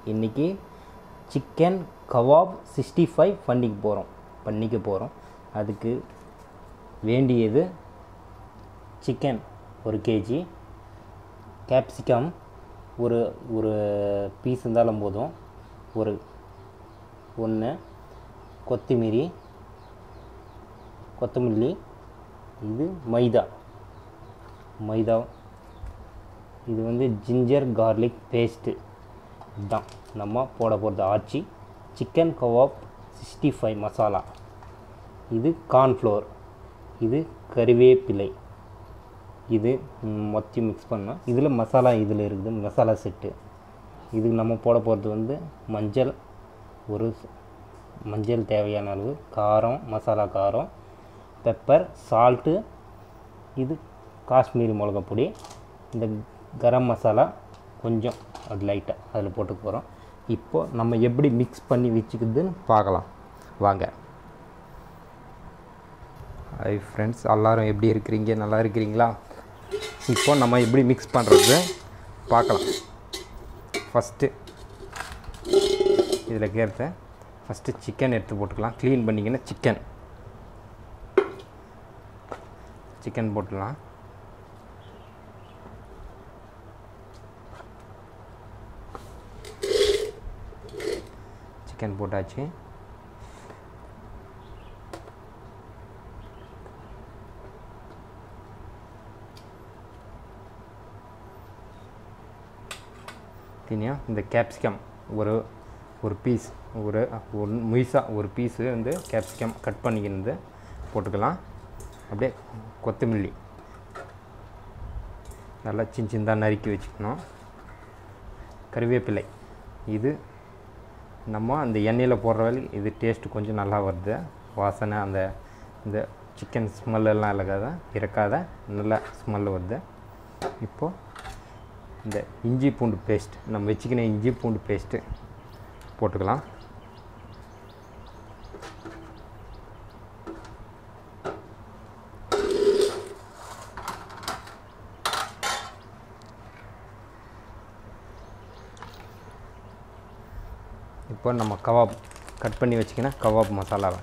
இன்றைக்கி chicken kebab sixty five பண்ணிக்க போகிறோம் பண்ணிக்க போகிறோம் அதுக்கு வேண்டியது சிக்கன் ஒரு கேஜி கேப்சிகம் ஒரு ஒரு பீஸ் இருந்தாலும் போதும் ஒரு ஒன்று கொத்தமல்லி கொத்தமல்லி இது மைதா மைதா இது வந்து ஜிஞ்சர் கார்லிக் பேஸ்ட்டு இதுதான் நம்ம போட போகிறது Aachi chicken kebab sixty five masala இது கார்ன்ஃப்ளோர் இது கறிவேப்பிலை இது மொத்தி மிக்ஸ் பண்ணோம் இதில் மசாலா இதில் இருக்குது மசாலா செட்டு இதுக்கு நம்ம போட போகிறது வந்து மஞ்சள் ஒரு ஸ்- மஞ்சள் தேவையான அளவு காரம் மசாலா காரம் பெப்பர் சால்ட்டு இது காஷ்மீரி மிளகா பொடி இந்த கரம் மசாலா கொஞ்சம் அது லைட்டாக அதில் போட்டு போகிறோம் இப்போ நம்ம எப்படி மிக்ஸ் பண்ணி வச்சுக்குதுன்னு பார்க்கலாம் வாங்க ஹை ஃப்ரெண்ட்ஸ் எல்லாரும் எப்படி இருக்கிறீங்க நல்லா இருக்கிறீங்களா இப்போ நம்ம எப்படி மிக்ஸ் பண்ணுறது பார்க்கலாம் ஃபஸ்ட்டு இதில் கேர்த்த ஃபஸ்ட்டு சிக்கன் எடுத்து போட்டுக்கலாம் க்ளீன் பண்ணிக்கின்னு சிக்கன் சிக்கன் போட்டுடலாம் சிக்கன் போட்டாச்சு தினியா இந்த கேப்சிகம் ஒரு ஒரு பீஸ் ஒரு ஒரு முயசா ஒரு பீஸு வந்து கேப்சிகம் கட் பண்ணிக்கிருந்து போட்டுக்கலாம் அப்படியே கொத்தமல்லி நல்லா சின்ன சின்னதாக நறுக்கி வச்சுக்கணும் கறிவேப்பிலை இது நம்ம அந்த எண்ணெயில் போடுற வேலை இது டேஸ்ட்டு கொஞ்சம் நல்லா வருது வாசனை அந்த இந்த சிக்கன் ஸ்மெல்லாம் இல்லாத இறக்காத நல்ல ஸ்மெல் வருது இப்போது இந்த இஞ்சி பூண்டு பேஸ்ட் நம்ம வச்சுக்கின இஞ்சி பூண்டு பேஸ்ட்டு போட்டுக்கலாம் இப்போ நம்ம கபாப் கட் பண்ணி வச்சுக்கினா கபாப் மசாலாவை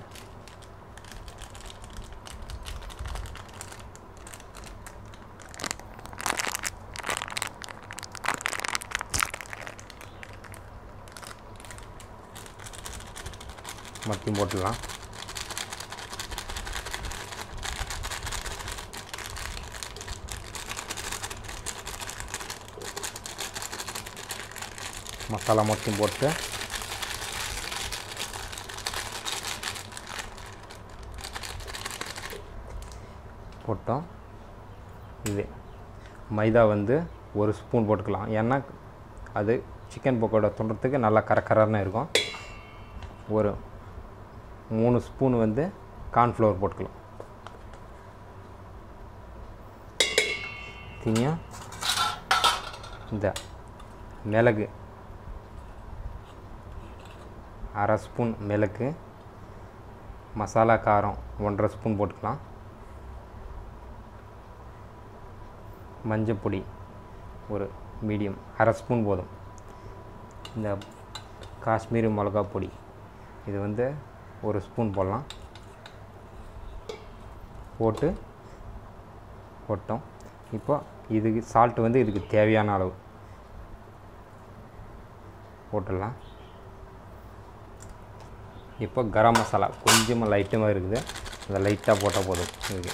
மத்தியும் போட்டுடலாம் மசாலா மொத்தம் போட்டு போட்டோம் இது மைதா வந்து ஒரு ஸ்பூன் போட்டுக்கலாம் ஏன்னா அது சிக்கன் பக்கோடா துண்டுறதுக்கு நல்லா கரக்கரன்னு இருக்கும் ஒரு மூணு ஸ்பூன் வந்து கார்ன்ஃப்ளவர் போட்டுக்கலாம் தினியா இந்த மிளகு அரை ஸ்பூன் மிளகு மசாலா காரம் ஒன்றரை ஸ்பூன் போட்டுக்கலாம் மஞ்சள் பொடி ஒரு மீடியம் அரை ஸ்பூன் போதும் இந்த காஷ்மீரி மிளகா பொடி இது வந்து ஒரு ஸ்பூன் போடலாம் போட்டு போட்டோம் இப்போ இதுக்கு சால்ட் வந்து இதுக்கு தேவையான அளவு போட்டுடலாம் இப்போ கரம் மசாலா கொஞ்சமாக லைட்டமாக இருக்குது அதை லைட்டாக போட்டால் போதும் இதுக்கு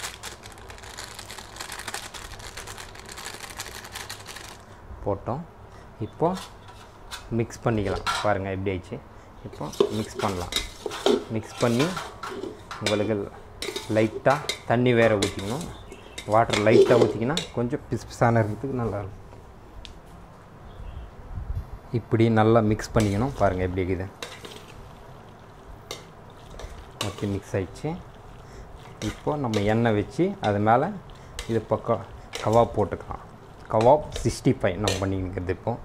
போட்டோம் இப்போ மிக்ஸ் பண்ணிக்கலாம் பாருங்கள் எப்படி ஆயிடுச்சு இப்போ மிக்ஸ் பண்ணலாம் மிக்ஸ் பண்ணி உங்களுக்கு லைட்டாக தண்ணி வேறு ஊற்றிக்கணும் வாட்டர் லைட்டாக ஊற்றிக்கினா கொஞ்சம் பிசு பிசான இருக்கிறதுக்கு நல்லா இருக்கும் இப்படி நல்லா மிக்ஸ் பண்ணிக்கணும் பாருங்கள் எப்படி இருக்குது மொத்தம் மிக்ஸ் ஆயிடுச்சு இப்போ நம்ம எண்ணெய் வச்சு அது மேலே இது பக்கம் கவாப் போட்டுக்கலாம் கவாப் சிக்ஸ்டி ஃபைவ் நம்ம பண்ணிக்கிறது இப்போ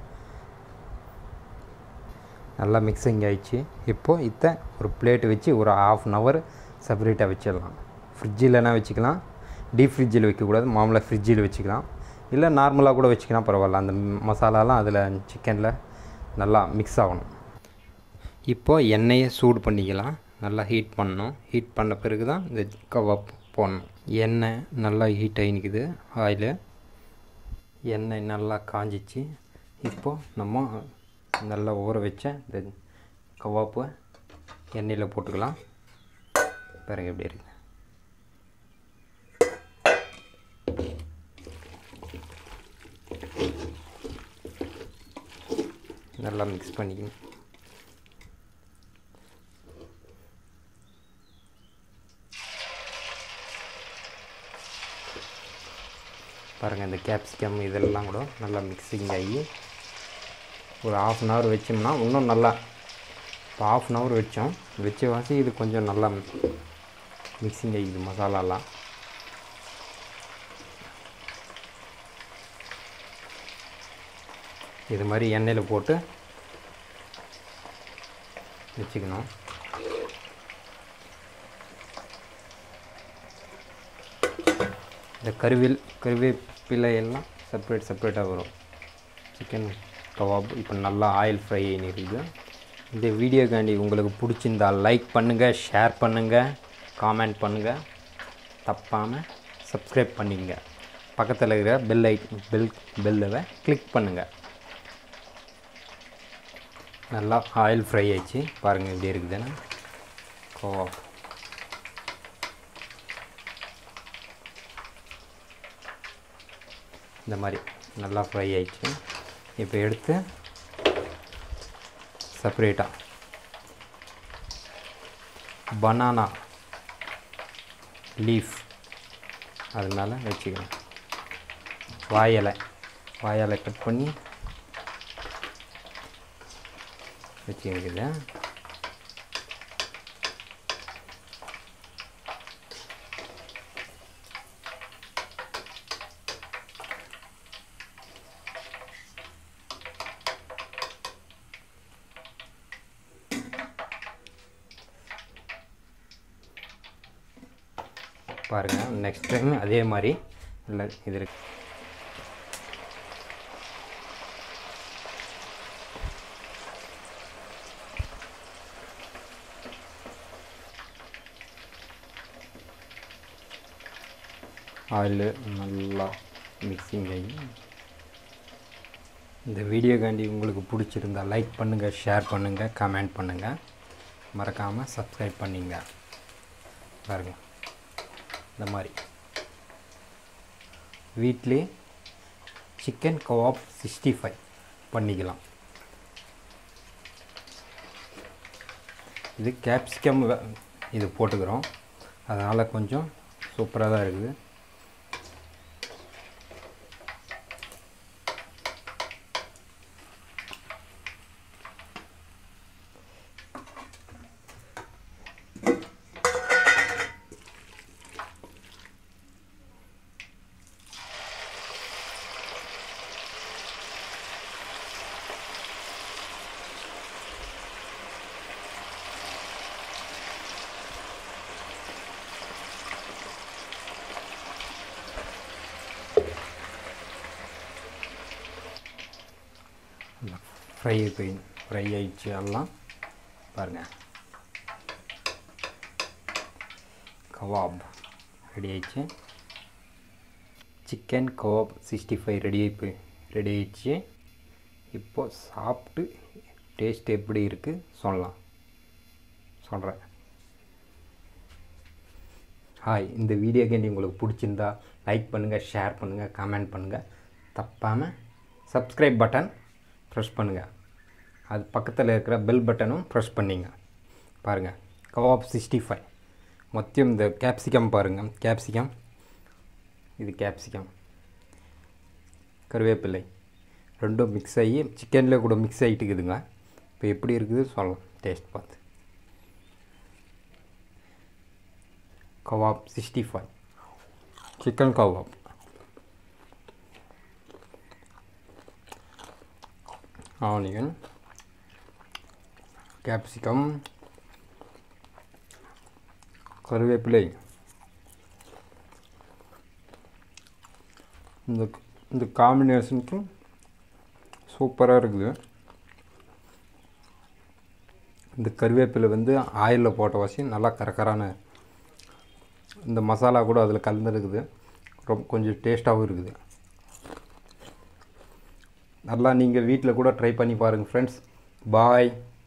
நல்லா மிக்சிங் ஆயிடுச்சு இப்போது இதை ஒரு பிளேட் வச்சு ஒரு ஆஃப் அன் ஹவர் செப்பரேட்டாக வச்சிடலாம் ஃப்ரிட்ஜில்னா வச்சுக்கலாம் டீப் ஃப்ரிட்ஜில் வைக்கக்கூடாது மாமூலாக ஃப்ரிட்ஜில் வச்சுக்கலாம் இல்லை நார்மலாக கூட வச்சுக்கலாம் பரவாயில்ல அந்த மசாலாலாம் அதில் சிக்கனில் நல்லா மிக்ஸ் ஆகணும் இப்போது எண்ணெயை சூடு பண்ணிக்கலாம் நல்லா ஹீட் பண்ணணும் ஹீட் பண்ண பிறகு தான் இந்த கவாப் போடணும் எண்ணெய் நல்லா ஹீட் ஆகிக்குது ஆயில் எண்ணெய் நல்லா காஞ்சிச்சு இப்போது நம்ம நல்லா ஊற வச்ச இந்த கவாப்பை எண்ணெயில் போட்டுக்கலாம் பிறகு எப்படி இருக்குது நல்லா மிக்ஸ் பண்ணிக்கணும் பாருங்கள் இந்த கேப்சிகம் இதெல்லாம் கூட நல்லா மிக்சிங் ஆகி ஒரு ஆஃப் அன் ஹவர் வச்சோம்னா இன்னும் நல்லா இப்போ ஆஃப் அன் ஹவர் வச்சோம் வச்ச வாசி இது கொஞ்சம் நல்லா மிக்சிங் ஆகிக்குது மசாலாலாம் இது மாதிரி எண்ணெயில் போட்டு வச்சுக்கணும் இந்த கருவேல் கருவேப்பிலை எல்லாம் செப்பரேட் செப்பரேட்டாக வரும் சிக்கன் கவாப் இப்போ நல்லா ஆயில் ஃப்ரை இருக்குது இந்த வீடியோக்காண்டி உங்களுக்கு பிடிச்சிருந்தா லைக் பண்ணுங்கள் ஷேர் பண்ணுங்கள் காமெண்ட் பண்ணுங்கள் தப்பாமல் சப்ஸ்கிரைப் பண்ணிங்க பக்கத்தில் இருக்கிற பெல் ஐ பெல் பெல்லை கிளிக் பண்ணுங்கள் நல்லா ஆயில் ஃப்ரை ஆயிடுச்சு பாருங்கள் இப்படி இருக்குதுன்னு கவாப் இந்த மாதிரி நல்லா ஃப்ரை ஆயிடுச்சு இப்போ எடுத்து செப்பரேட்டாக பனானா லீஃப் அது மேலே வச்சுக்கலாம் வாயலை வாயலை கட் பண்ணி வச்சுருக்குது பாருங்கள் நெக்ஸ்ட் டைம் அதே மாதிரி இல்லை இது இருக்கு ஆயில் நல்லா மிக்சிங் ஆகி இந்த வீடியோக்காண்டி உங்களுக்கு பிடிச்சிருந்தா லைக் பண்ணுங்கள் ஷேர் பண்ணுங்கள் கமெண்ட் பண்ணுங்கள் மறக்காமல் சப்ஸ்கிரைப் பண்ணிங்க பாருங்க இந்த மாதிரி வீட்டிலே சிக்கன் கவாப் சிக்ஸ்டி ஃபைவ் பண்ணிக்கலாம் இது கேப்சிகம் இது போட்டுக்கிறோம் அதனால் கொஞ்சம் சூப்பராக தான் இருக்குது ஃப்ரை போய் ஃப்ரை ஆயிடுச்சு எல்லாம் பாருங்கள் கவாப் ரெடி ஆயிடுச்சு chicken kebab sixty five ready ஆகி ரெடி ஆயிடுச்சு இப்போ சாப்பிட்டு டேஸ்ட் எப்படி இருக்குது சொல்லலாம் சொல்கிறேன் ஹாய் இந்த வீடியோ கேண்டி உங்களுக்கு பிடிச்சிருந்தா லைக் பண்ணுங்கள் ஷேர் பண்ணுங்கள் கமெண்ட் பண்ணுங்கள் தப்பாமல் சப்ஸ்கிரைப் பட்டன் ப்ரெஸ் பண்ணுங்கள் அது பக்கத்தில் இருக்கிற பெல் பட்டனும் ப்ரெஸ் பண்ணிங்க பாருங்கள் கவாப் சிக்ஸ்டி ஃபைவ் மொத்தம் இந்த கேப்சிகம் பாருங்கள் கேப்சிகம் இது கேப்சிகம் கருவேப்பிலை ரெண்டும் மிக்ஸ் ஆகி சிக்கனில் கூட மிக்ஸ் ஆகிட்டு இருக்குதுங்க இப்போ எப்படி இருக்குது சொல்லலாம் டேஸ்ட் பார்த்து kebab sixty five chicken kebab onion capsicum கருவேப்பிலை இந்த இந்த காம்பினேஷனுக்கு சூப்பராக இருக்குது இந்த கருவேப்பிலை வந்து ஆயிலில் போட்ட வாசி நல்லா கரகரான இந்த மசாலா கூட அதில் கலந்துருக்குது ரொம்ப கொஞ்சம் டேஸ்ட்டாகவும் இருக்குது நல்லா நீங்கள் வீட்டில் கூட ட்ரை பண்ணி பாருங்கள் ஃப்ரெண்ட்ஸ் பாய்